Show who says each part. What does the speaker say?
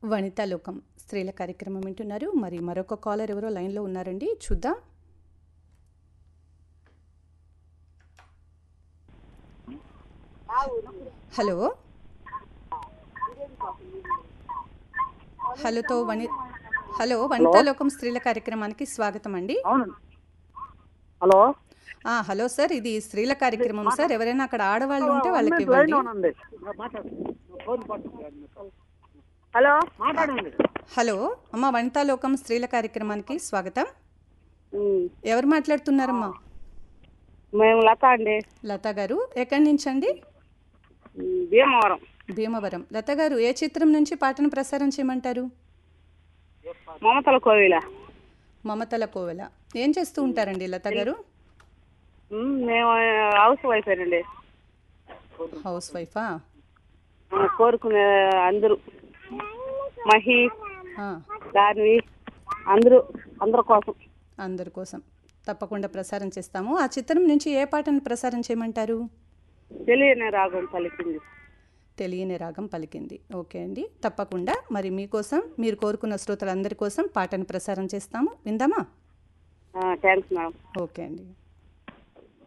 Speaker 1: వనితా లోకం స్త్రీల కార్యక్రమం వింటున్నారు మరి మరొక కాలర్ ఎవరో లైన్లో ఉన్నారండి చూద్దాం హలో హలోతో వని హలో వనితా లోకం స్త్రీల కార్యక్రమానికి స్వాగతం అండి
Speaker 2: అవునండి హలో
Speaker 1: ఆ, హలో సార్ ఇది స్త్రీల కార్యక్రమం సార్ ఎవరైనా అక్కడ ఆడవాళ్ళు ఉంటే వాళ్ళకి
Speaker 2: లైన్
Speaker 1: ఇవ్వండి
Speaker 2: ఉండండి హలో మాట్లాడండి
Speaker 1: హలో అమ్మ వనితా లోకం స్త్రీల కార్యక్రమానికి స్వాగతం ఎవరు మాట్లాడుతున్నారమ్మా
Speaker 2: మేము లత అండి
Speaker 1: లత గారు ఎక్కడి నుంచి అండి
Speaker 2: ఉమ్, భీమవరం
Speaker 1: భీమవరం లత గారు ఏ చిత్రం నుంచి పాటను ప్రసారం చేయమంటారు
Speaker 2: మమతల కోవిల
Speaker 1: మమతల కోవెల ఏం చేస్తూ ఉంటారండి లత గారు
Speaker 2: ఉమ్, మేము హౌస్ వైఫ్ అండి
Speaker 1: హౌస్ వైఫా
Speaker 2: కోరుకునే అందరూ మహి
Speaker 1: ఆ,
Speaker 2: దాన్వి అందరూ అందరి కోసం
Speaker 1: అందరి కోసం తప్పకుండా ప్రసారం చేస్తాము ఆ చిత్రం నుంచి ఏ పాటను ప్రసారం చేయమంటారు
Speaker 2: తెలియని రాగం పలికింది
Speaker 1: తెలియని రాగం పలికింది ఓకే అండి తప్పకుండా మరి మీకోసం మీరు కోరుకున్న శ్రోతలందరి కోసం పాటను ప్రసారం చేస్తాము విందామా
Speaker 2: థ్యాంక్స్ మేడం
Speaker 1: ఓకే అండి